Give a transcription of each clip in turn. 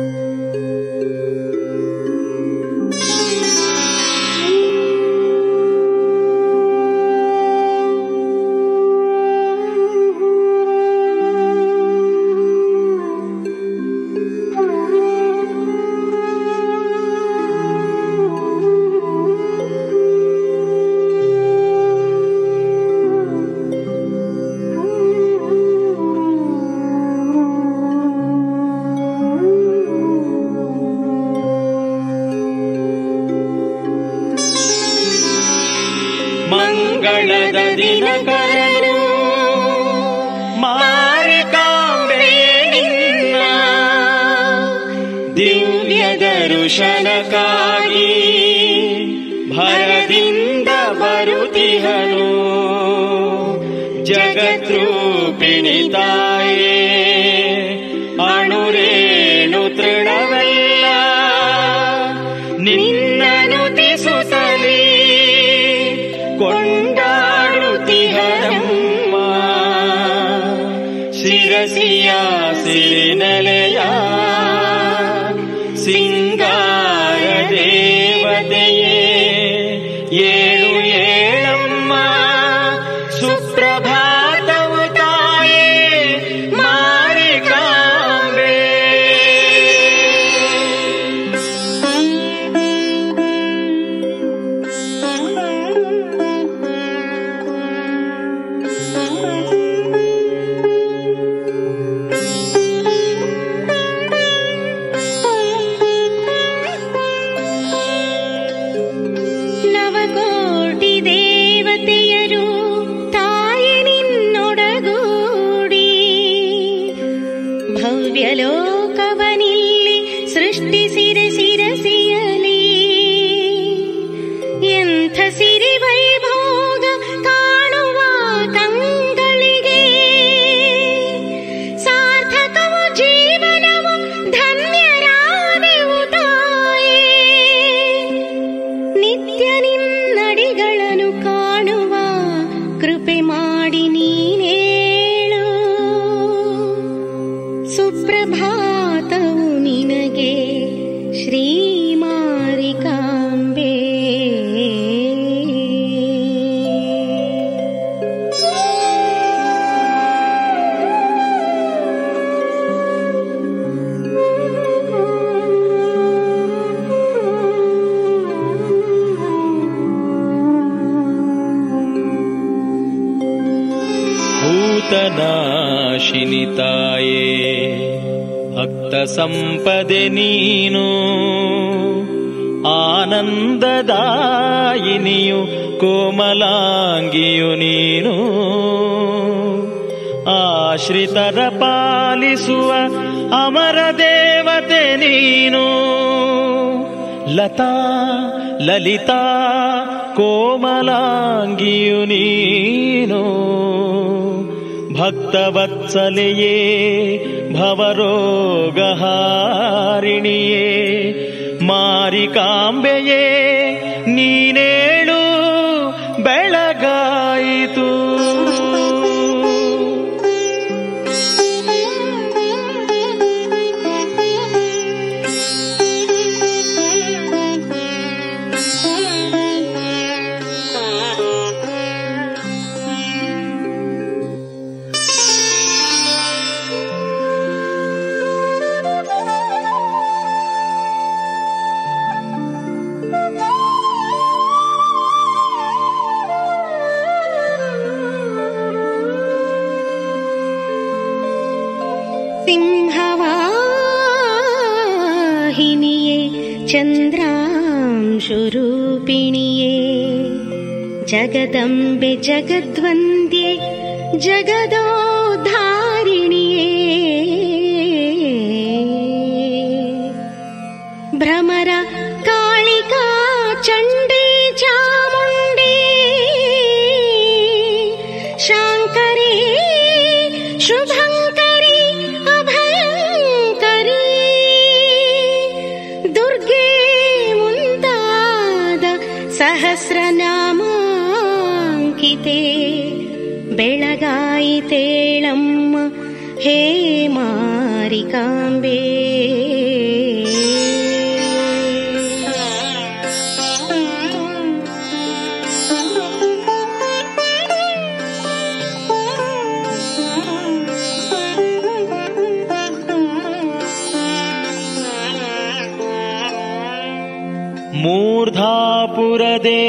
ಮಂಗಳದ ದಿನಕರನು ಮಾರಿಕಾಂಬೆ ನಿನ್ನ ದಿವ್ಯ ದರ್ಶನಕ್ಕಾಗಿ ಭರದಿಂದ ಬರುತ್ತಿಹನು ಜಗದ್ರೂಪಿಣಿ ತಾಯೇ ಅಣುರೇಣು ತೃಣವೆಲ್ಲ ನಿನ್ನನು ತಿಸುತ್ತಲೇ ಕೊಂಡಾಡುತ್ತಿಹರಮ್ಮ ಶಿರಸಿಯ ಸಿರಿನೆಲೆಯ ಸಿಂಗಾರ ದೇವತೆಯೇ ಏಳು ಏಳಮ್ಮ ಸುಪ್ರಭಾತವು ತಾಯೇ ಮಾರಿಕಾಂಬೆ ನವಕೋಟಿ ದೇವತೆಯರು ತಾಯಿ ನಿನ್ನೊಡಗೂಡಿ ಭವ್ಯ ಲೋಕವನಿಲ್ಲಿ ಸೃಷ್ಟಿಸಿರೆ ಸಿರಸಿಯಲಿ ಎಂಥ ಸಿರಿ ವೈಭೋಗ ಕಾಣುವ ಕಂಗಳಿಗೆ ಸಾರ್ಥಕವು ಜೀವನವು ಧನ್ಯರಾದೆವು ತಾಯೇ ನಿತ್ಯ ನಿನ್ನಡಿಗಳನ್ನು ಕಾಣುವ ಕೃಪೆ ಮಾಡಿ ನೀನೇಳು ಸುಪ್ರಭಾತವು ನಿನಗೆ ಶ್ರೀ ಮಾರಿಕಾಂಬೆ ಭೂತನಾಶಿನಿ ತಾಯೇ ಭಕ್ತ ಸಂಪದೆ ನೀನು ಆನಂದದಾಯಿನಿಯು ಕೋಮಲಾಂಗಿಯು ನೀನು ಆಶ್ರಿತರ ಪಾಲಿಸುವ ಅಮರ ದೇವತೆ ನೀನು ಲತಾ ಲಲಿತಾ ಕೋಮಲಾಂಗಿಯು ನೀನು ಭಕ್ತವತ್ಸಲೆಯೇ ಭವರೋಗಹಾರಿಣಿಯೇ ಮಾರಿಕಾಂಬೆಯೇ ನೀನೇಳು ಬೆಳಗಾಯಿತು ಸಿಂಹವಾಹಿನಿಯೇ ಚಂದ್ರಾಂಶುರೂಪಿಣಿಯೇ ಜಗದಂಬೆ ಜಗದ್ವಂದ್ಯೆ ಜಗದೋದ್ಧಾರಿಣಿಯೇ ಭ್ರಮರ ಕಾಳಿಕಾ ಚಂಡೀ ಚಾಮುಂಡಿ ಶಾಂಕರಿ ಶುಭಂಕರಿ ಅಭಯಂಕರಿ ದುರ್ಗೆ ಮುಂತಾದ ಸಹಸ್ರನಾಮಾಂಕಿತೆ ಬೆಳಗಾಯಿತೇಳಮ್ಮ ಹೇ ಮಾರಿಕಾಂಬೆ ಮೂರ್ಧಾಪುರ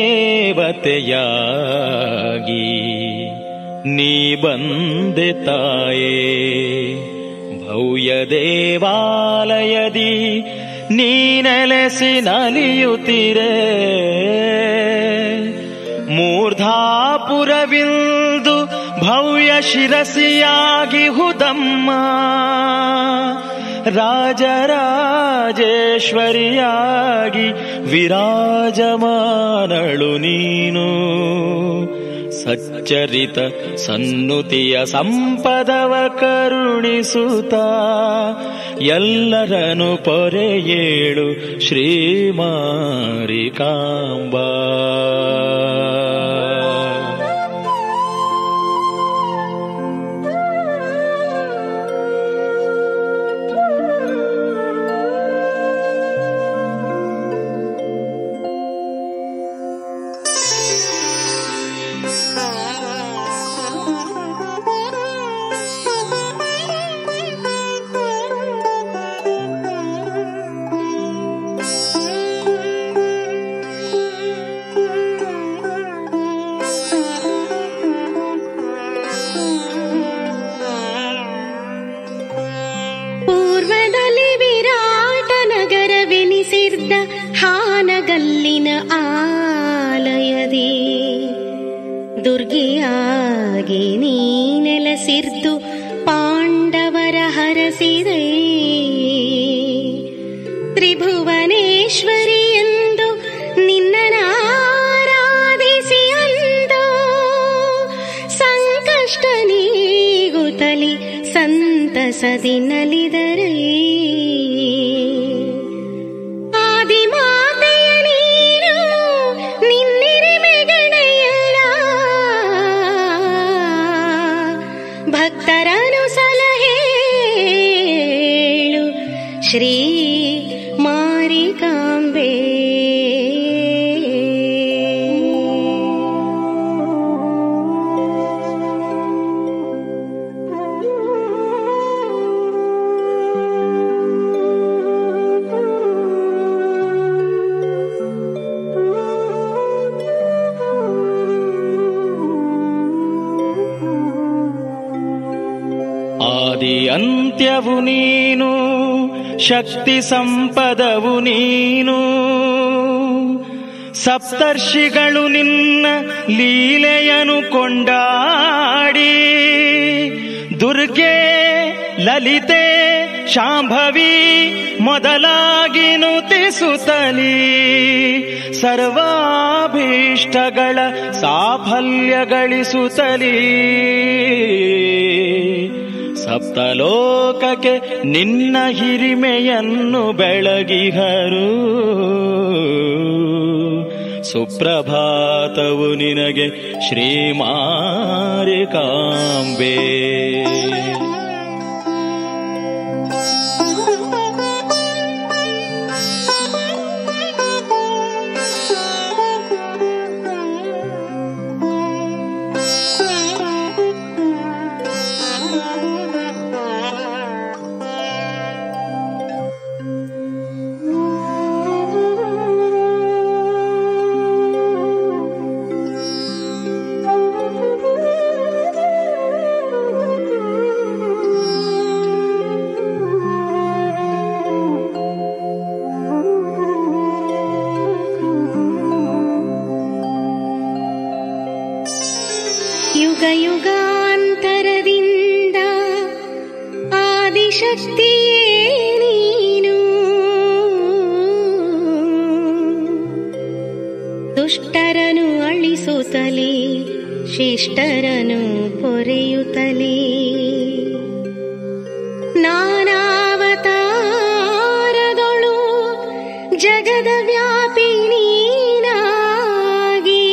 ದೇವತೆಯಾಗಿ ನೀ ಬಂದೆ ತಾಯೇ ಭವ್ಯ ದೇವಾಲಯದಿ ನೀ ನೆಲೆಸಿ ನಲಿಯುತ್ತಿರೆ ಮೂರ್ಧಾಪುರವಿಂದು ಭವ್ಯ ಶಿರಸಿಯಾಗಿ ಹುದಮ್ಮ ರಾಜರಾಜೇಶ್ವರಿಯಾಗಿ ವಿರಾಜಮಾನಳು ನೀನು ಸಚ್ಚರಿತ ಸನ್ನುತಿಯ ಸಂಪದವ ಕರುಣಿಸುತ್ತ ಎಲ್ಲರನು ಪೊರೆಯೇಳು ಶ್ರೀಮಾರಿಕಾಂಬಾ ಪೂರ್ವದಲ್ಲಿ ವಿರಾಟ ನಗರವೆನಿಸಿದ್ದ ಹಾನಗಲ್ಲಿನ ಆಲಯದಿ ದುರ್ಗಿಯಾಗಿ ನೀ ನೆಲೆಸಿರ್ದು ಪಾಂಡವರ ಹರಸಿದೆ ತ್ರಿಭುವನೇಶ್ವರಿ ಎಂದು ನಿನ್ನನಾರಾಧಿಸಿ ಅಂದು ಸಂಕಷ್ಟ ನೀಗುತ್ತಲಿ ಸಂತಸದಿ ನಲಿದರೆ ಆದಿಮಾತೆಯ ನೀರು ನಿನ್ನಿರಿಮೆಗಳೆಯಲ್ಲ ಭಕ್ತರನು ಸಲಹೇಳು ಶ್ರೀ ಮಾರಿಕಾಂಬೆ ಆದಿ ಅಂತ್ಯವು ನೀನು ಶಕ್ತಿ ಸಂಪದವು ನೀನು ಸಪ್ತರ್ಷಿಗಳು ನಿನ್ನ ಲೀಲೆಯನು ಕೊಂಡಾಡಿ ದುರ್ಗೆ ಲಲಿತೆ ಶಾಂಭವಿ ಮೊದಲಾಗಿ ನುತಿಸುತ್ತಲಿ ಸರ್ವಾಭೀಷ್ಟಗಳ ಸಾಫಲ್ಯ ಗಳಿಸುತ್ತಲೀ ಸಪ್ತಲೋಕಕ್ಕೆ ನಿನ್ನ ಹಿರಿಮೆಯನ್ನು ಬೆಳಗಿಹರು ಸುಪ್ರಭಾತವು ನಿನಗೆ ಶ್ರೀಮಾರಿಕಾಂಬೆ ಯುಗ ಯುಗಾಂತರದಿಂದ ಆದಿಶಕ್ತಿಯೇ ನೀನು ದುಷ್ಟರನು ಅಳಿಸುತ್ತಲೇ ಶಿಷ್ಟರನು ಪೊರೆಯುತ್ತಲೇ ನಾನಾವತಾರದೊಳು ಜಗದ ವ್ಯಾಪಿ ನೀನಾಗಿ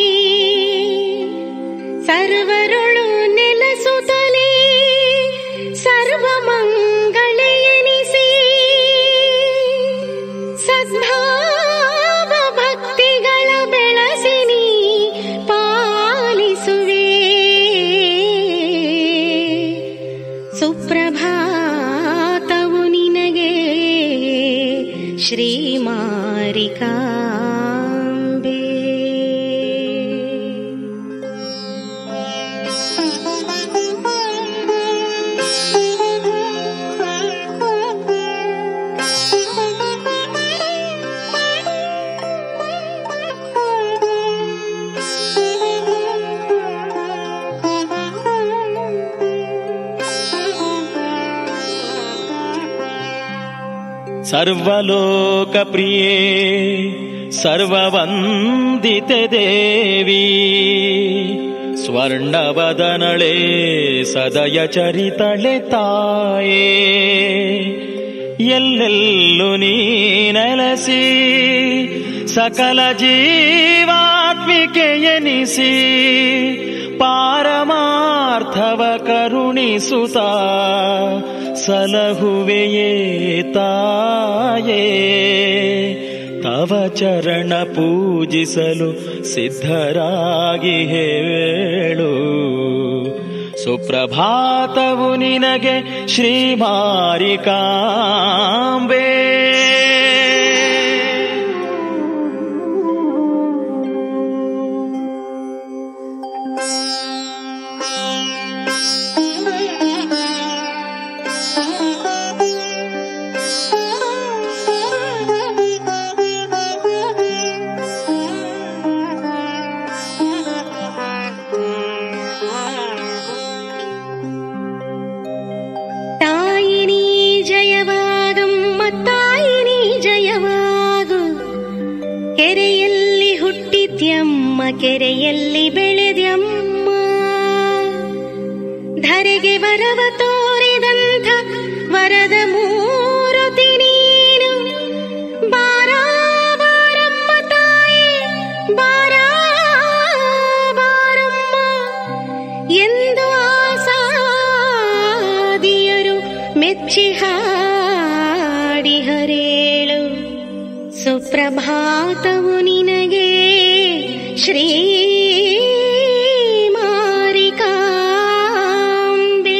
ಸರ್ವರೊಳು ನೆಲೆಸುತ್ತಲೇ ಸರ್ವ ಮಂಗಳೆ ಎನಿಸಿ ಸದ್ಭಾವ ಭಕ್ತಿಗಳ ಬೆಳಸಿ ನೀ ಪಾಲಿಸುವೆ ಸುಪ್ರಭಾತವು ನಿನಗೆ ಶ್ರೀಮಾರಿಕಾ ಸರ್ವಲೋಕಪ್ರಿಯೇ ಸರ್ವವಂದಿತೆ ದೇವಿ ಸ್ವರ್ಣವದನಳೆ ಸದಯ ಚರಿತಳೆ ತಾಯೇ ಎಲ್ಲೆಲ್ಲೂ ನೀ ನೆಲಸಿ ಸಕಲ ಜೀವಾತ್ಮಿಕೆ ಎನಿಸಿ ಪಾರಮಾರ್ಥವ ಕರುಣಿಸುತ್ತ ಸಲಹುವೆಯೇ ತಾಯೇ ತವ ಚರಣ ಪೂಜಿಸಲು ಸಿದ್ಧರಾಗಿ ಹೇಳು ಸುಪ್ರಭಾತವು ನಿನಗೆ ಶ್ರೀಮಾರಿಕಾಂಬೆ ತಾಯಿನಿ ಜಯವಾಗಮ್ಮ ತಾಯಿನಿ ಜಯವಾಗು ಕೆರೆಯಲ್ಲಿ ಹುಟ್ಟಿದ್ಯಮ್ಮ ಕೆರೆಯಲ್ಲಿ ಬೆಳೆದ್ಯಮ್ಮ ಧರೆಗೆ ವರವ ತೋರಿದಂಥ ವರದ ಮೂರುತಿ ನೀನು ಬಾರ ಬಾರಮ್ಮ ತಾಯಿ ಬಾರ ಬಾರಮ್ಮ ಎಂದು ಆಸಾದಿಯರು ಮೆಚ್ಚಿ ಹಾಡಿ ಹರೇಳು ಸುಪ್ರಭಾತವು ನಿನಗೆ ಶ್ರೀ ಮಾರಿಕಾಂಬೆ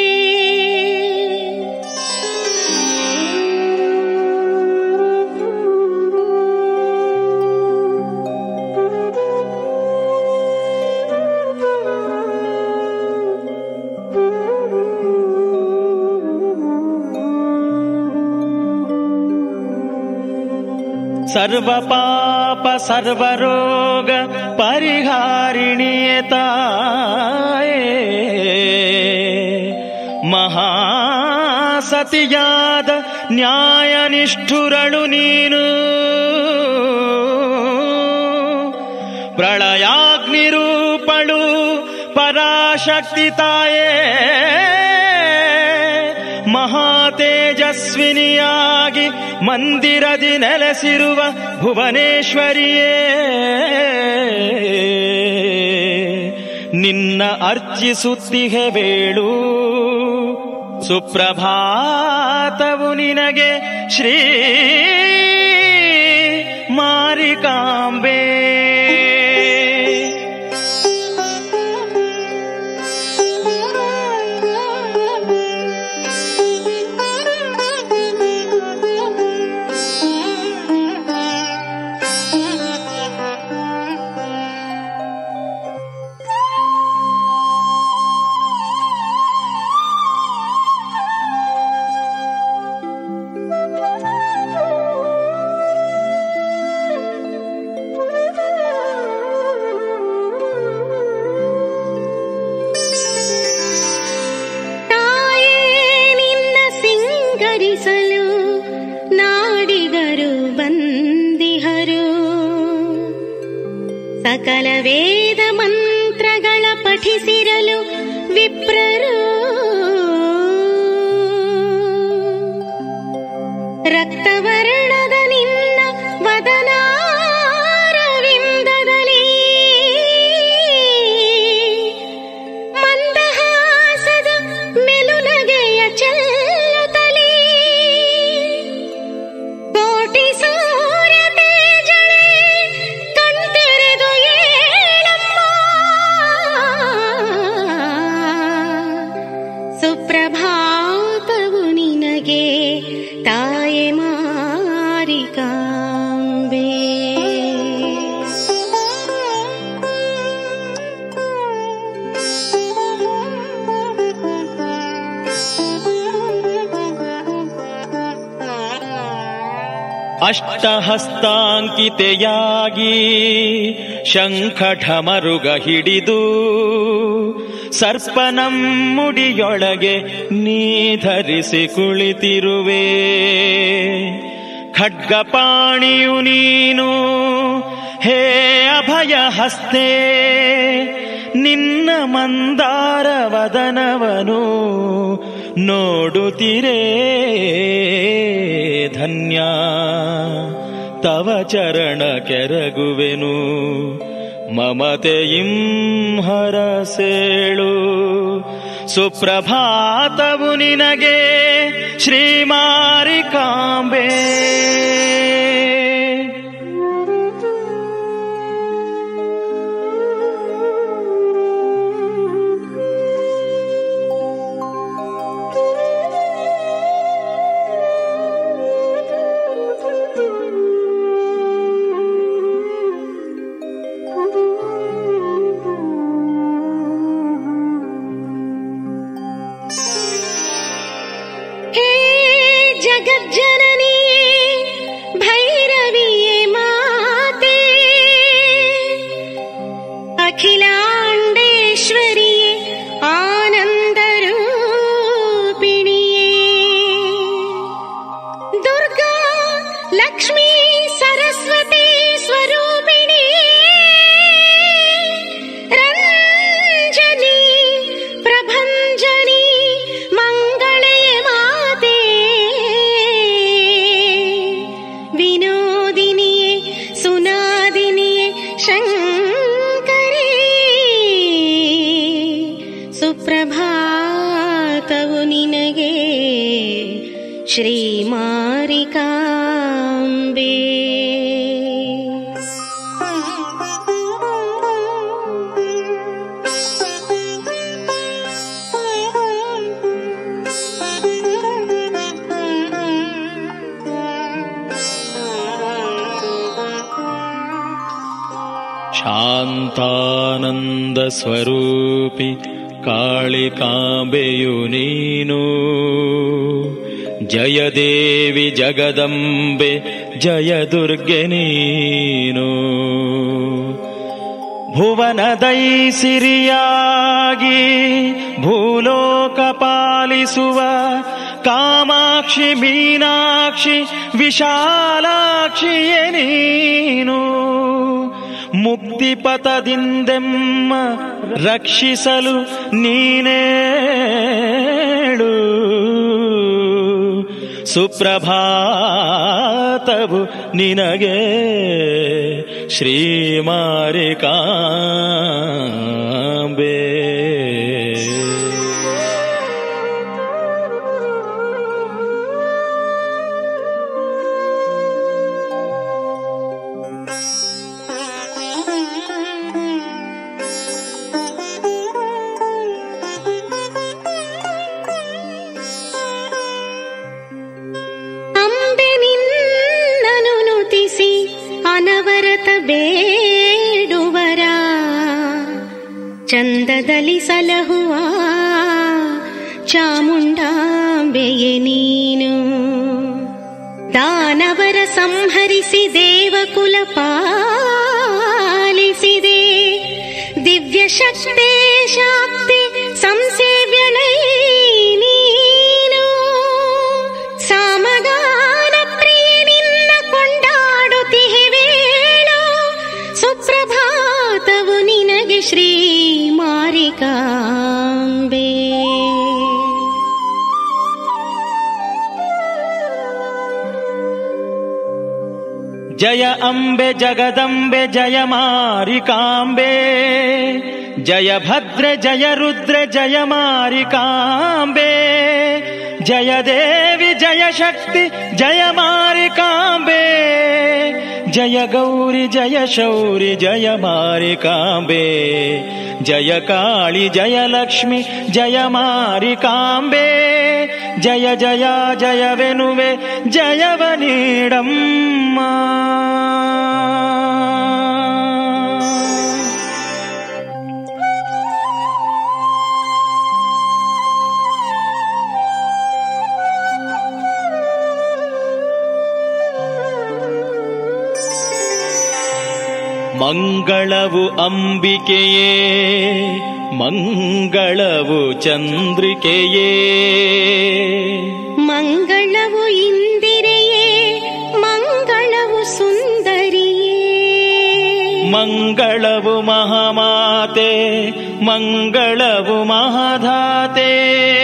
ಸರ್ವ ಪಾಪ ಸರ್ವರೋಗ ಪರಿಹಾರಿಣಿಯೇ ತಾಯೇ ಮಹಾಸತಿಯಾದ ನ್ಯಾಯ ನಿಷ್ಠುರಳು ನೀನು ಪ್ರಳಯಾಗ್ನಿರೂಪಳು ಪರಾಶಕ್ತಿ ತಾಯೇ ಮಹಾತೇಜಸ್ವಿನಿಯಾಗಿ ಮಂದಿರದಿ ನೆಲೆಸಿರುವ ಭುವನೇಶ್ವರಿಯೇ ನಿನ್ನ ಅರ್ಚಿಸುತ್ತಿಹೆ ಬೇಳು ಸುಪ್ರಭಾತವು ನಿನಗೆ ಶ್ರೀ ಮಾರಿಕಾಂಬೆ ತಾಯೇ ನಿನ್ನ ಸಿಂಗರಿಸಲು ನಾಡಿಗರು ಬಂದಿಹರು ಸಕಲ ವೇದ ಮಂತ್ರಗಳ ಪಠಿಸಿರಲು ವಿಪ್ರರು ರಕ್ತವರ್ಣದ ನಿನ್ನ ವದನಾರವಿಂದದಲ್ಲಿ ಮಂದಹಾಸದ ಮೆಲುನಗೆಯ ಚೆಲ್ಲುತ್ತಲೇ ಕೋಟಿ ಸೂರ್ಯ ತೇಜಳೆ ಕಣ್ತೆರೆದು ಏಳಮ್ಮ ಸುಪ್ರಭಾತವು ನಿನಗೆ ತಾಯೆ ಮಾರಿಕಾಂಬೆ ಅಷ್ಟಹಸ್ತಾಂಕಿತೆಯಾಗಿ ಶಂಖಠಮರುಗ ಹಿಡಿದು ಸರ್ಪನಮ್ಮುಡಿಯೊಳಗೆ ನೀ ಧರಿಸಿ ಕುಳಿತಿರುವೆ ಖಡ್ಗಪಾಣಿಯು ನೀನು ಹೇ ಅಭಯ ಹಸ್ತೆ ನಿನ್ನ ಮಂದಾರ ವದನವನು ನೋಡುತ್ತಿರೇ ಧನ್ಯ ತವ ಚರಣ ಕೆರಗುವೆನು ಮಮತೆಯಿಂ ಹರಸೇಳು ಸುಪ್ರಭಾತವು ನಿನಗೆ ಶ್ರೀಮಾರಿಕಾಂಬೆ ಹೇ ಜಗಜ್ಜನನಿ ಭೈರವಿಯೇ ಮಾತೆ ಅಖಿಲಾಂಡೇಶ್ವರಿಯೇ ಆನಂದರೂಪಿಣಿಯೇ ದುರ್ಗಾ ಲಕ್ಷ್ಮೀ ಸರಸ್ವತಿ ಸ್ವರೂಪಿಣಿ ರಂಜನಿ ಪ್ರಭಂಜನಿ ಮಂಗಳೇ ಮಾತೆ ವಿನೋದಿನಿಯೇ ಸುನಾದಿನಿಯೇ ಶಂಕರೇ ಸುಪ್ರಭಾತವು ನಿನಗೆ ಶ್ರೀಮಾರಿಕಾಂಬೆ ಶಾಂತಾನಂದ ಸ್ವರೂಪಿ ಕಾಳಿಕಾಂಬೆಯು ನೀನು ಜಯ ದೇವಿ ಜಗದಂಬೆ ಜಯ ದುರ್ಗೆ ನೀನು ಭುವನದೈ ಸಿರಿಯಾಗಿ ಭೂಲೋಕ ಪಾಲಿಸುವ ಕಾಮಾಕ್ಷಿ ಮೀನಾಕ್ಷಿ ವಿಶಾಲಾಕ್ಷಿಯೇ ನೀನು ಮುಕ್ತಿ ಪಥದಿಂದೆಮ್ಮ ರಕ್ಷಿಸಲು ನೀನೇಳು ಸುಪ್ರಭಾತವು ನಿನಗೆ ಶ್ರೀಮಾರಿಕಾಂಬೆ ಅಂಬೆ ನಿನ್ನನು ನುತಿಸಿ ಅನವರತ ಬೇಡುವರ ಚಂದದಲ್ಲಿ ಸಲಹುವ ಚಾಮುಂಡಾಂಬೆಯೇ ನೀನು ದಾನವರ ಸಂಹರಿಸಿ ದೇವಕುಲ ಪಾಲಿಸಿದೆ ದಿವ್ಯ ಶಕ್ತಿ ಶಾಕ್ತಿ ಸಂಸೇವ್ಯನೈ ನೀನು ಸಾಮಗಾನ ಪ್ರಿಯ ನಿನ್ನ ಕೊಂಡಾಡುತ್ತಿಹೆವೇಳು ಸುಪ್ರಭಾತವು ನಿನಗೆ ಶ್ರೀ ಮಾರಿಕಾಂಬೆ ಜಯ ಅಂಬೆ ಜಗದಂಬೆ ಜಯ ಮಾರಿಕಾಂಬೆ ಜಯ ಭದ್ರ ಜಯ ರುದ್ರ ಜಯ ಮಾರಿಕಾಂಬೆ ಜಯ ದೇವಿ ಜಯ ಶಕ್ತಿ ಜಯ ಮಾರಿಕಾಂಬೆ ಜಯ ಗೌರಿ ಜಯ ಶೌರಿ ಜಯ ಮಾರಿಕಾಂಬೆ ಜಯ ಕಾಳಿ ಜಯ ಲಕ್ಷ್ಮಿ ಜಯ ಮಾರಿಕಾಂಬೆ ಜಯ ಜಯ ಜಯವೆನುವೆ ಜಯವ ನೀಡಮ್ಮ ಮಂಗಳವು ಅಂಬಿಕೆಯೇ ಮಂಗಳವು ಚಂದ್ರಿಕೆಯೇ ಮಂಗಳವು ಇಂದಿರೆಯೇ ಮಂಗಳವು ಸುಂದರಿಯೇ ಮಂಗಳವು ಮಹಾಮಾತೆ ಮಂಗಳವು ಮಹಾಧಾತೆ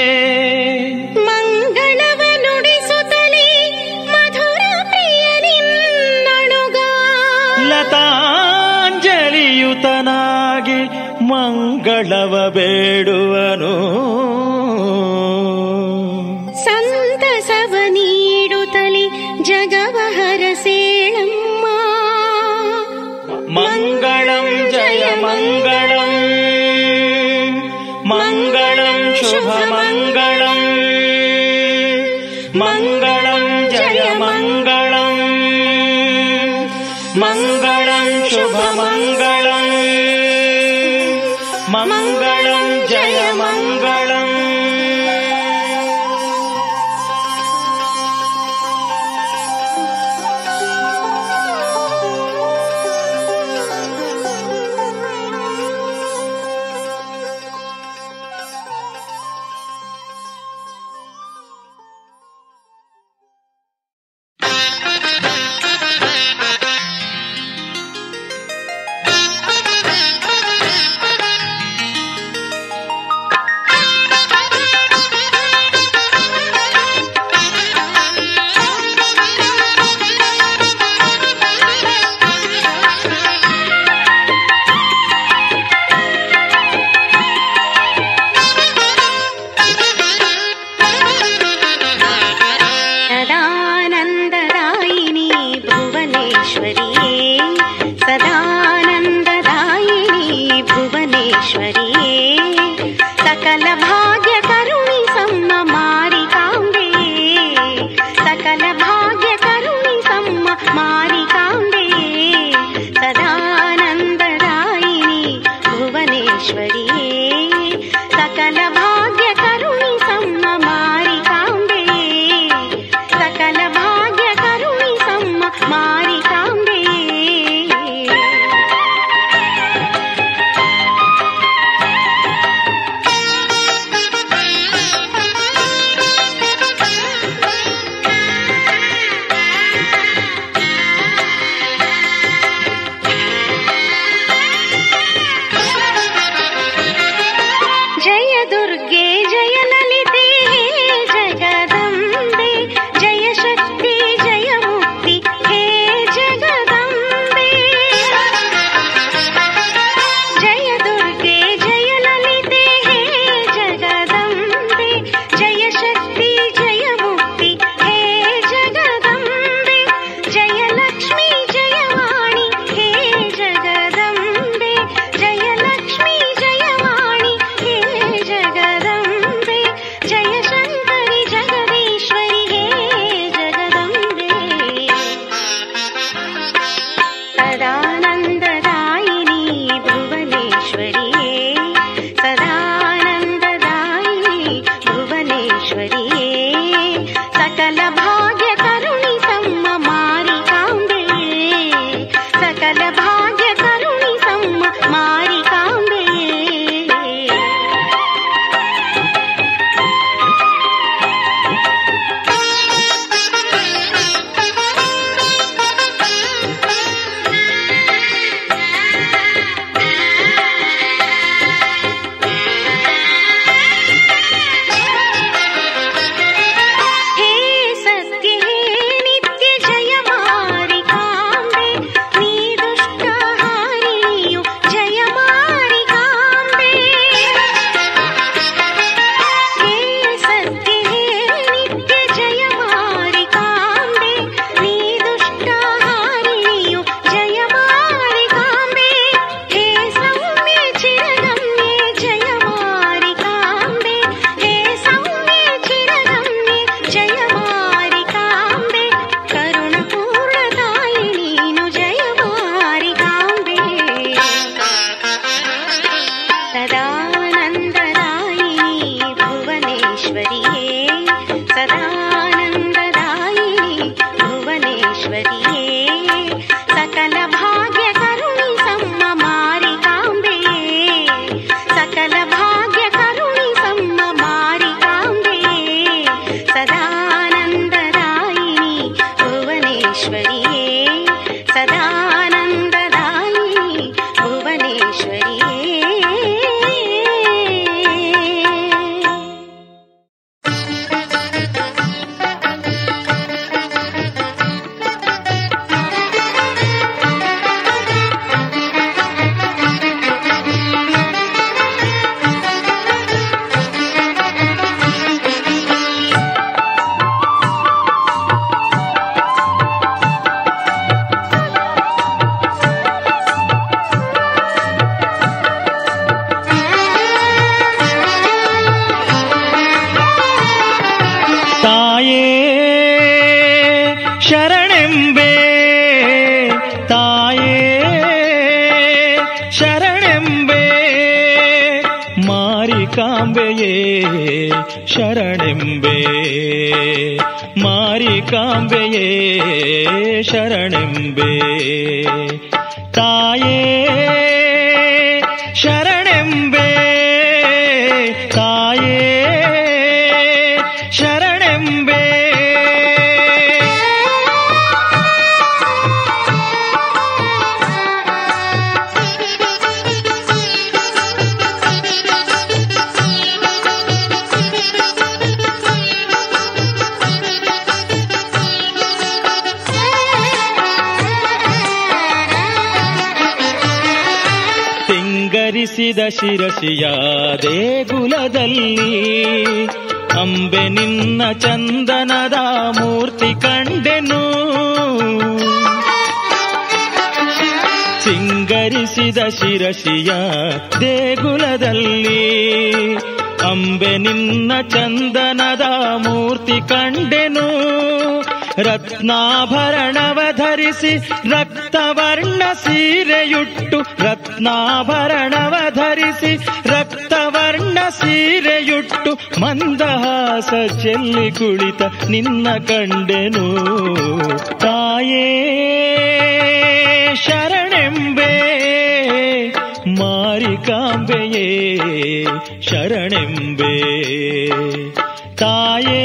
ಮಂಗಳವ ನುಡಿಸುತ್ತಲೇ ಮಧುರ ಪ್ರಿಯನಿನ್ನಣುಗ ಲತಾಂಜಲಿಯುತನಾಗಿ ಮಂಗಳವ ಬೇಡುವನು ಸಂತಸವ ನೀಡುತ್ತಲೇ ಜಗವ ಹರಸೇಳಮ್ಮ ಮಂಗಳಂ ಜಯ ಮಂಗಳಂ ಮಂಗಳಂ ಶುಭ ಮಂಗಳಂ ಮಂಗಳಂ ಜಯ ಮಂಗಳಂ ಮಂಗಳಂ ಶುಭ ಮಂಗಳಂ ಮಂಗಳಂ ಜಯ ಮಂಗಳಂ ಶರಣೆಂಬೆ ತಾಯೇ ಶರಣೆಂಬೆ ಮಾರಿಕಾಂಬೆಯೇ ಶರಣೆಂಬೆ ಮಾರಿಕಾಂಬೆಯೇ ಶರಣೆಂಬೆ ತಾಯೇ ಶರಣೆಂಬೆ ತಾಯೇ ಶರಣೆಂಬೆ ಸಿಂಗರಿಸಿದ ಶಿರಸಿಯ ದೇಗುಲದಲ್ಲಿ ಅಂಬೆ ನಿನ್ನ ಚಂದನದ ಮೂರ್ತಿ ಕಂಡೆನು ಸಿಂಗರಿಸಿದ ಶಿರಸಿಯ ದೇಗುಲದಲ್ಲಿ ಅಂಬೆ ನಿನ್ನ ಚಂದನದ ಮೂರ್ತಿ ಕಂಡೆನು ರತ್ನಾಭರಣವ ಧರಿಸಿ ರಕ್ತವರ್ಣ ಸೀರೆಯುಟ್ಟು ರತ್ನಾಭರಣವ ಧರಿಸಿ ರಕ್ತವರ್ಣ ಸೀರೆಯುಟ್ಟು ಮಂದಹಾಸ ಚೆಲ್ಲಿ ಕುಳಿತ ನಿನ್ನ ಕಂಡೆನು ತಾಯೇ ಶರಣೆಂಬೆ ಮಾರಿಕಾಂಬೆಯೇ ಶರಣೆಂಬೆ ತಾಯೇ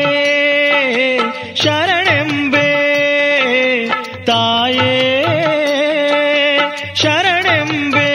ಶರಣೆಂಬೆ ತಾಯೇ ಶರಣೆಂಬೆ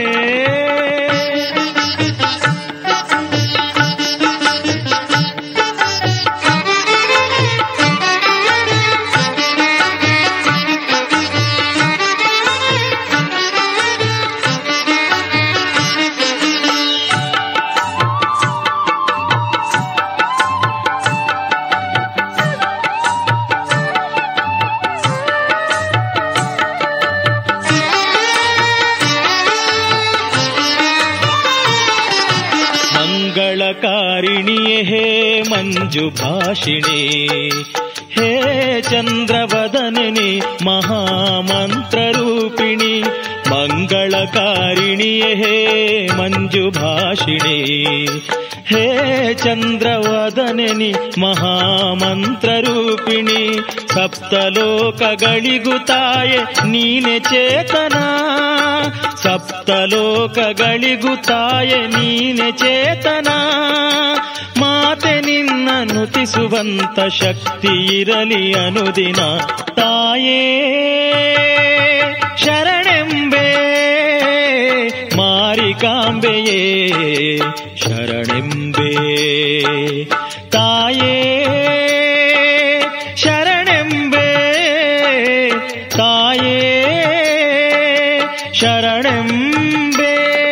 ಮಂಗಳಕಾರಿಣಿಯೇ ಹೇ ಮಂಜು ಭಾಷಿಣಿ ಹೇ ಚಂದ್ರವದನನಿ ಮಹಾಮಂತ್ರ ರೂಪಿಣಿ ಮಂಗಳಕಾರಿಣಿಯೇ ಹೇ ಮಂಜು ಭಾಷಿಣಿ ಹೇ ಚಂದ್ರವದನನಿ ಮಹಾಮಂತ್ರ ರೂಪಿಣಿ ಸಪ್ತಲೋಕಗಳಿಗೂ ತಾಯೆ ನೀನೆ ಚೇತನ ಸಪ್ತಲೋಕಗಳಿಗೂ ತಾಯೆ ನೀನೆ ಚೇತನ ಮಾತೆ ನಿನ್ನ ನುತಿಸುವಂತ ಶಕ್ತಿ ಇರಲಿ ಅನುದಿನ ತಾಯೇ ಶರಣೆಂಬೆ ಮಾರಿಕಾಂಬೆಯೇ ಶರಣೆಂಬೆ ತಾಯೇ ಶರಣೆಂಬೆ ತಾಯೇ ಶರಣೆಂಬೆ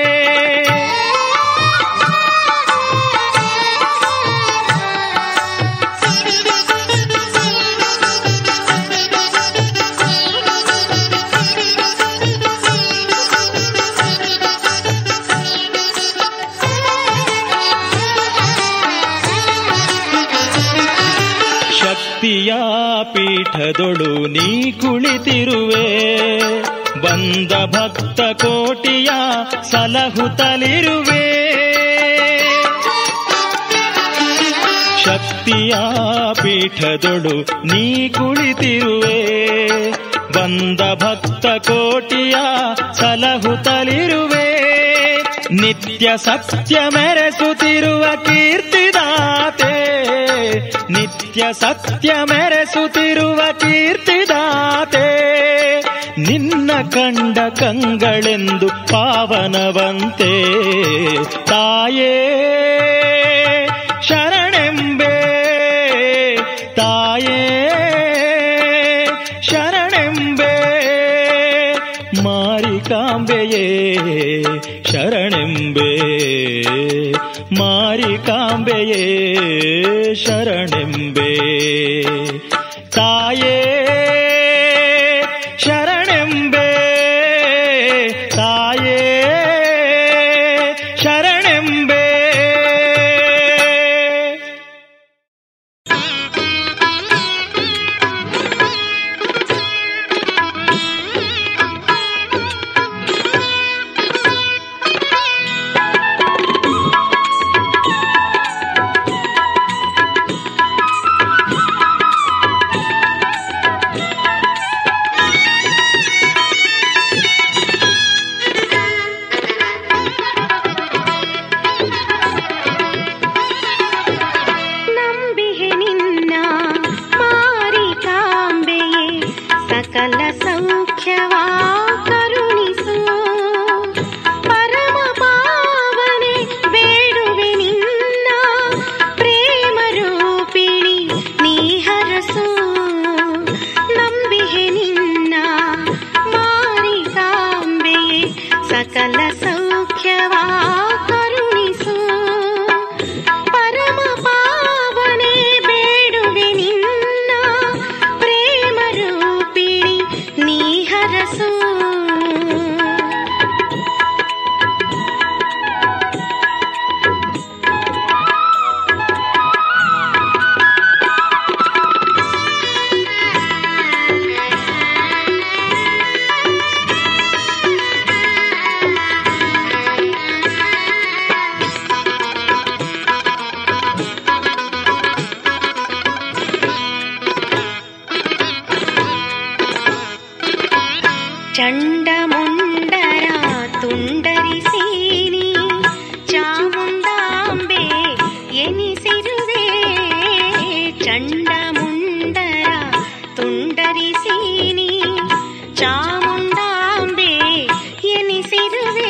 ಶಕ್ತಿಯ ಪೀಠದೊಳು ನೀ ಕುಳಿತಿರುವೆ ಬಂದ ಭಕ್ತ ಕೋಟಿಯ ಸಲಹುತ್ತಲಿರುವೆ ಶಕ್ತಿಯ ಪೀಠದೊಳು ನೀ ಕುಳಿತಿರುವೆ ಬಂದ ಭಕ್ತ ಕೋಟಿಯ ಸಲಹುತ್ತಲಿರುವೆ ನಿತ್ಯ ಸತ್ಯ ಮೆರೆಸುತ್ತಿರುವ ಕೀರ್ತಿದಾತೆ ನಿತ್ಯ ಸತ್ಯ ಮೆರೆಸುತ್ತಿರುವ ಕೀರ್ತಿದಾತೆ ನಿನ್ನ ಕಂಡ ಕಂಗಳೆಂದು ಪಾವನವಂತೆ ತಾಯೇ ಶರಣೆಂಬೆ ತಾಯೇ ಶರಣೆಂಬೆ ಮಾರಿಕಾಂಬೆಯೇ ಶರಣೆಂಬೆ ಮಾರಿಕಾಂಬೆಯೇ ಶರಣೆಂಬೆ ತಾಯೇ ಶರಣೆಂಬೆ ತಾಯೇ ಶರಣೆಂಬೆ ಸಕಲ ಸೌಖ್ಯವಾ ಕರುಣಿಸು ಪರಮ ಪಾವನೆ ಬೇಡುವೆ ನಿನ್ನ ಪ್ರೇಮ ರೂಪಿಣಿ ನೀ ಹರಸು ನಂಬಿಹೆ ನಿನ್ನ ಮಾರಿಕಾಂಬೆಯೇ ಸಕಲ ಸೌಖ್ಯವಾ ಕರುಣಿಸು ಪರಮ ಪಾವನೆ ಬೇಡುವೆ ನಿನ್ನ ಪ್ರೇಮ ರೂಪಿಣಿ ನೀ ಹರಸು ಚಂಡಮುಂಡರ ತುಂಡರಿಸೀನಿ ಚಾಮುಂಡಾಂಬೆ ಎನಿಸಿರುವೆ ಚಂಡಮುಂಡರ ತುಂಡರಿಸೀನಿ ಚಾಮುಂಡಾಂಬೆ ಎನಿಸಿರುವೆ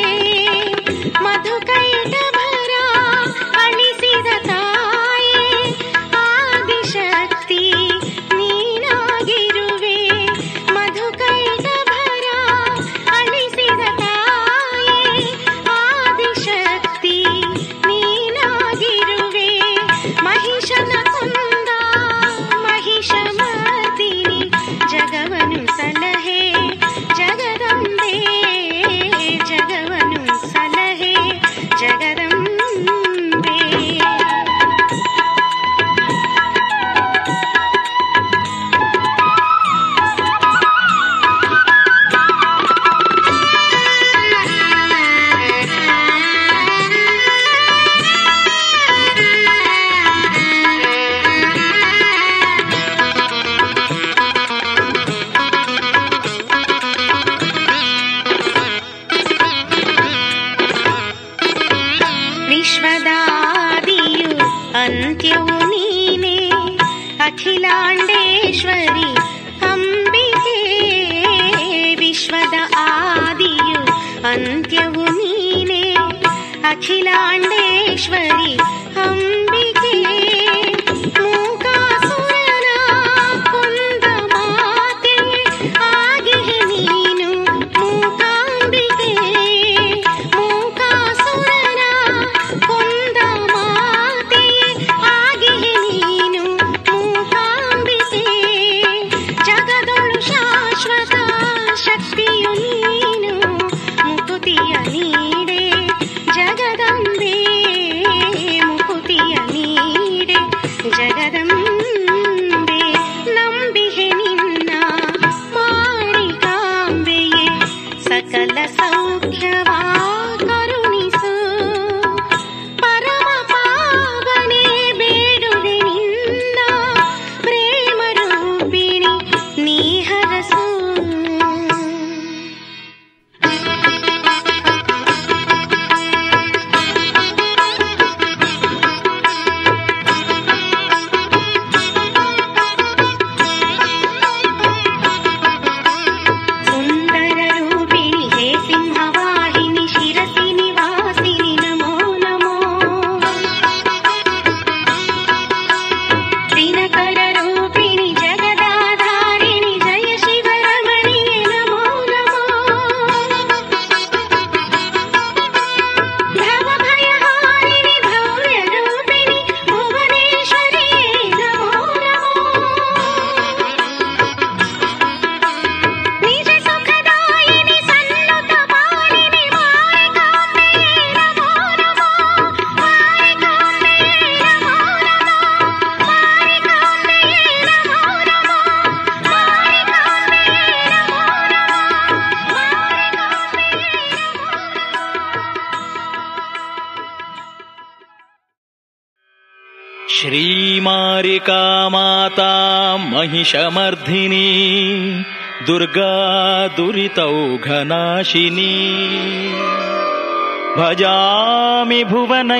ಮಧುಕೈಟಭರ ಅಳಿಸಿದ ತಾಯೇ ಆದಿಶಕ್ತಿ ನೀನಾಗಿರುವೆ ಮಧುಕೈಟಭರ ಅಳಿಸಿದ ತಾಯೇ ಆದಿಶಕ್ತಿ ನೀನಾಗಿರುವೆ ಮಹಿಷನ ಕೊಂದ ಮಹಿಷಮರ್ದಿನಿ ಜಗವನು ಸಲಹೆ ಜಗದಂಬೆ ಜಗವನು ಸಲಹೆ ಜಗದಂಬೆ ವಿಶ್ವದಾದಿಯು ಅಂತ್ಯವು ನೀನೆ ಅಖಿಲಾಂಡೇಶ್ವರಿ ಅಂಬಿಕೆ ವಿಶ್ವದ ಆದಿಯು ಅಂತ್ಯವು ನೀನೆ ಅಖಿಲಾಂಡೇಶ್ವರಿ ಅಂಬಿಕೆ ಮೂಕಾಸುರನ ಕೊಂದ ಮಾತೆ ಆಗಿಹೆ ನೀನು ಮೂಕಾಂಬಿಕೆ ಮೂಕಾಸುರನ ಕೊಂದ ಮಾತೆ ಆಗಿಹೆ ನೀನು ಮೂಕಾಂಬಿಕೆ ಜಗದೊಳು ಶಾಶ್ವತ ಶಕ್ತಿಯು ನೀನು ಮುಕುತಿಯ ನೀಡೆ ಜಗದಂಬೆ ಮುಕುತಿಯ ನೀಡೆ ಜಗದಂಬೆ ನಂಬಿಹೆ ನಿನ್ನ ಮಾರಿಕಾಂಬೆಯೇ ಸಕಲ ಸೌಖ್ಯವಾ ಕರುಣಿಸು ಪರಮ ಪಾವನೆ ಬೇಡುವೆ ನಿನ್ನ ಪ್ರೇಮ ರೂಪಿಣಿ ನೀ ಹರಸು ಸುಂದರ ರೂಪಿಣಿ ಹೇ ಸಿಂಹವಾಹಿನಿ ಶಿರಸಿ ನಿವಾಸಿನಿ ನಮೋ ನಮೋ ದಿನಕರ ರೂಪಿಣಿ ಜಗದಾಧಾರಿಣಿ ಜಯ ಶಿವರಮಣಿಯೇ ನಮೋ ನಮೋ ಭವಭಯಹಾರಿಣಿ ಭವ್ಯ ರೂಪಿಣಿ ಭುವನೇಶ್ವರಿಯೇ ನಮೋ ನಮೋ ನಿಜ ಸುಖದಾಯಿನಿ ಸನ್ನುತ ಪಾಲಿನಿ ಮಾರಿಕಾಂಬೆಯೇ ನಮೋ ನಮೋ ಮಾರಿಕಾಂಬೆಯೇ ನಮೋ ನಮೋ ಮಾರಿಕಾಂಬೆಯೇ ನಮೋ ನಮೋ ಮಾರಿಕಾಂಬೆಯೇ ನಮೋ ನಮೋ ಮಾರಿಕಾಂಬೆಯೇ श्रीमारिका माता महिषमर्धिनी दुर्गा दुरितौघनाशिनी भजामि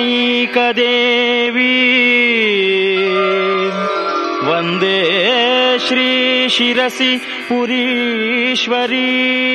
भुवनैकदेवी वन्दे ಶ್ರೀ ಶಿರಸಿ ಪುರೀಶ್ವರೀ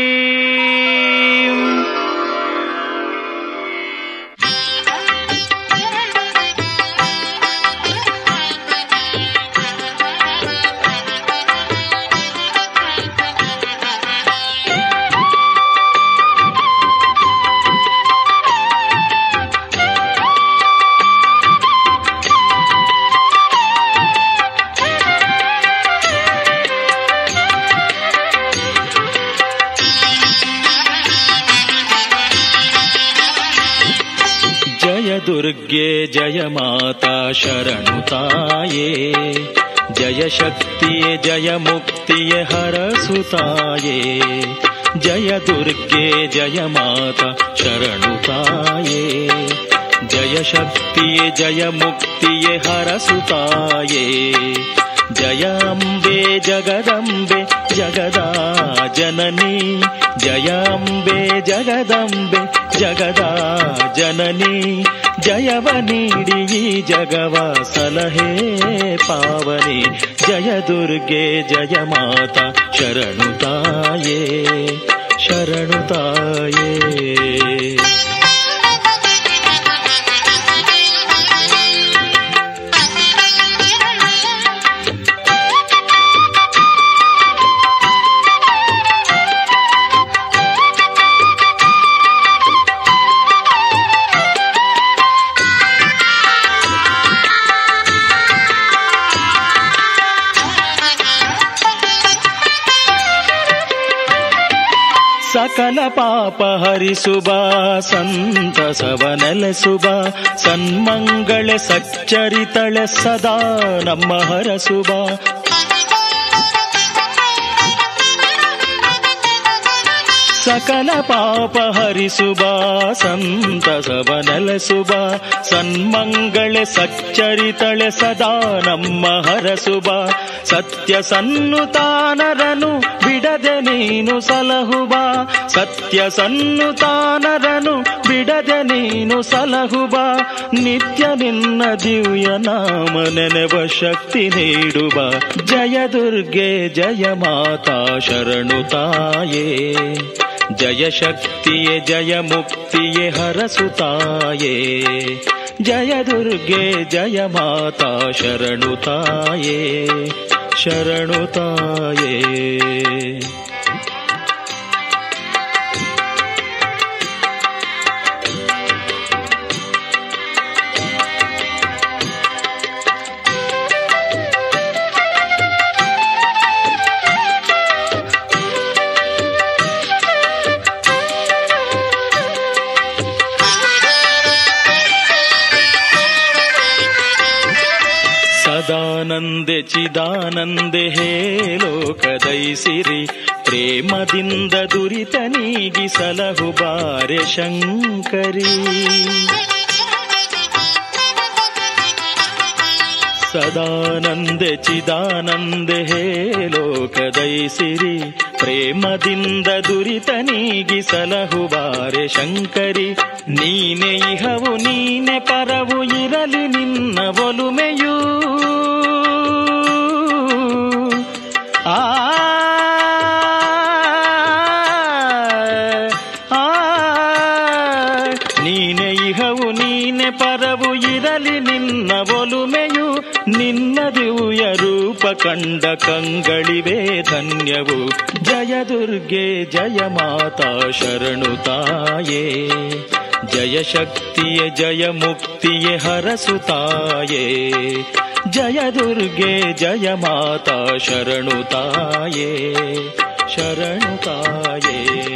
ಜಯ ದುರ್ಗೆ ಜಯ ಮಾತಾ ಶರಣು ತಾಯೇ ಜಯ ಶಕ್ತಿಯೇ ಜಯ ಮುಕ್ತಿಯೇ ಹರಸುತ್ತಾಯೇ ಜಯ ದುರ್ಗೆ ಜಯ ಮಾತಾ ಶರಣು ತಾಯೇ ಜಯ ಶಕ್ತಿಯೇ ಜಯ ಮುಕ್ತಿಯೇ ಹರಸುತ್ತಾಯೇ ಜಯ ಅಂಬೆ ಜಗದಂಬೆ ಜಗದಾ ಜನನಿ ಜಯ ಅಂಬೆ ಜಗದಂಬೆ ಜಗದಾ ಜನನಿ ಜಯವ ನೀಡಿ ಈ ಜಗವ ಸಲಹೆ ಪಾವನೆ ಜಯ ದುರ್ಗೆ ಜಯ ಮಾತಾ ಶರಣು ತಾಯೇ ಶರಣು ತಾಯೇ ಸಕಲ ಪಾಪ ಹರಿಸುಬ ಸಂತಸವ ನೆಲೆಸುಬ ಸನ್ಮಂಗಳೆ ಸಚ್ಚರಿತಳೆ ಸದಾ ನಮ್ಮ ಹರಸುಬ ಸಕಲ ಪಾಪ ಹರಿಸುಬ ಸಂತಸವ ನೆಲೆಸುಬ ಸನ್ಮಂಗಳೆ ಸಚ್ಚರಿತಳೆ ಸದಾ ನಮ್ಮ ಹರಸುಬ ಸತ್ಯ ಸನ್ನುತಾನರನು ಬಿಡದೆ ನೀನು ಸಲಹುಬ ಸತ್ಯ ಸನ್ನುತಾನರನು ಬಿಡದೆ ನೀನು ಸಲಹುಬ ನಿತ್ಯ ನಿನ್ನ ದಿವ್ಯ ನಾಮ ನೆನೆವ ಶಕ್ತಿ ನೀಡುವ ಜಯ ದುರ್ಗೆ ಜಯ ಮಾತಾ ಶರಣು ತಾಯೇ ಜಯ ಶಕ್ತಿಯೇ ಜಯ ಮುಕ್ತಿಯೇ ಹರಸುತ್ತಾಯೇ ಜಯ ದುರ್ಗೆ ಜಯ ಮಾತಾ ಶರಣು ತಾಯೇ ಶರಣು ತಾಯೇ ಸದಾನಂದೆ ಚಿದಾನಂದೆ ಹೇ ಲೋಕದೈಸಿರಿ ಪ್ರೇಮದಿಂದ ದುರಿತ ನೀಗಿ ಸಲಹು ಬಾರೆ ಶಂಕರಿ ಸದಾನಂದೆ ಚಿದಾನಂದೆ ಹೇ ಲೋಕದೈಸಿರಿ ಪ್ರೇಮದಿಂದ ದುರಿತ ನೀಗಿ ಸಲಹು ಬಾರೆ ಶಂಕರಿ ನೀನೆ ಇಹವು ನೀನೆ ಪರವು ಇರಲಿ ನಿನ್ನ ಒಲುಮೆಯೂ ಆ ಆ, ನೀನೆ ಇಹವು ನೀನೆ ಪರವು ಇರಲಿ ನಿನ್ನ ಒಲುಮೆಯು ನಿನ್ನ ದಿವ್ಯ ರೂಪ ಕಂಡ ಕಂಗಳಿವೆ ಧನ್ಯವು ಜಯ ದುರ್ಗೆ ಜಯ ಮಾತಾ ಶರಣು ತಾಯೇ ಜಯ ಶಕ್ತಿಯ ಜಯ ಮುಕ್ತಿಯೇ ಹರಸುತ್ತಾಯೇ ಜಯ ದುರ್ಗೆ ಜಯ ಮಾತಾ ಶರಣು ತಾಯೇ ಶರಣು ತಾಯೇ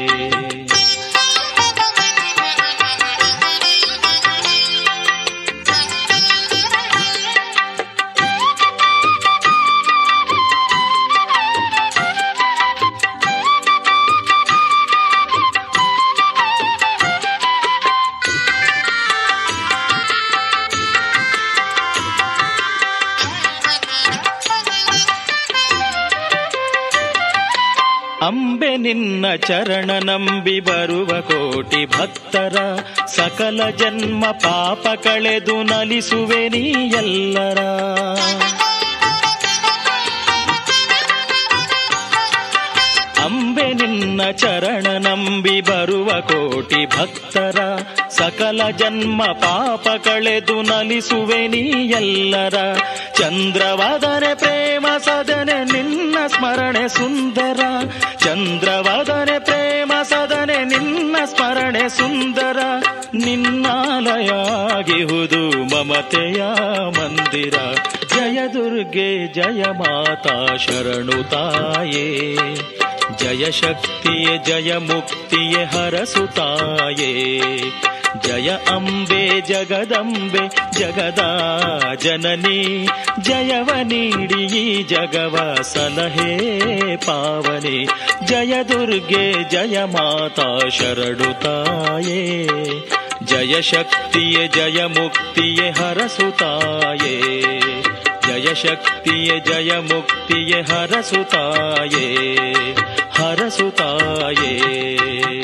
ಅಂಬೆ ನಿನ್ನ ಚರಣ ನಂಬಿ ಬರುವ ಕೋಟಿ ಭಕ್ತರ ಸಕಲ ಜನ್ಮ ಪಾಪ ಕಳೆದು ನಲಿಸುವೆ ನೀ ಎಲ್ಲರ ನಿನ್ನ ಚರಣ ನಂಬಿ ಬರುವ ಕೋಟಿ ಭಕ್ತರ ಸಕಲ ಜನ್ಮ ಪಾಪ ಕಳೆದು ನಲಿಸುವೆ ನೀ ಎಲ್ಲರ ಚಂದ್ರವದನೆ ಪ್ರೇಮ ಸದನೆ ನಿನ್ನ ಸ್ಮರಣೆ ಸುಂದರ ಚಂದ್ರವದನೆ ಪ್ರೇಮ ಸದನೆ ನಿನ್ನ ಸ್ಮರಣೆ ಸುಂದರ ನಿನ್ನಾಲಯಾಗಿಹುದು ಮಮತೆಯ ಮಂದಿರ ಜಯ ದುರ್ಗೆ ಜಯ ಮಾತಾ ಶರಣು ತಾಯೇ ಜಯ ಶಕ್ತಿಯೇ ಜಯ ಮುಕ್ತಿಯೇ ಹರಸುತ್ತಾಯೇ ಜಯ ಅಂಬೆ ಜಗದಂಬೆ ಜಗದ ಜನನಿ ಜಯವ ನೀಡಿ ಈ ಜಗವ ಸಲಹೆ ಪಾವನೆ ಜಯ ದುರ್ಗೆ ಜಯ ಮಾತಾ ಶರಣು ತಾಯೇ ಜಯ ಶಕ್ತಿಯೇ ಜಯ ಮುಕ್ತಿಯೇ ಹರಸುತ್ತಾಯೇ ಜಯ ಶಕ್ತಿಯೇ ಜಯ ಮುಕ್ತಿಯೇ ಹರಸುತ್ತಾಯೇ ಹರಸುತ್ತಾಯೇ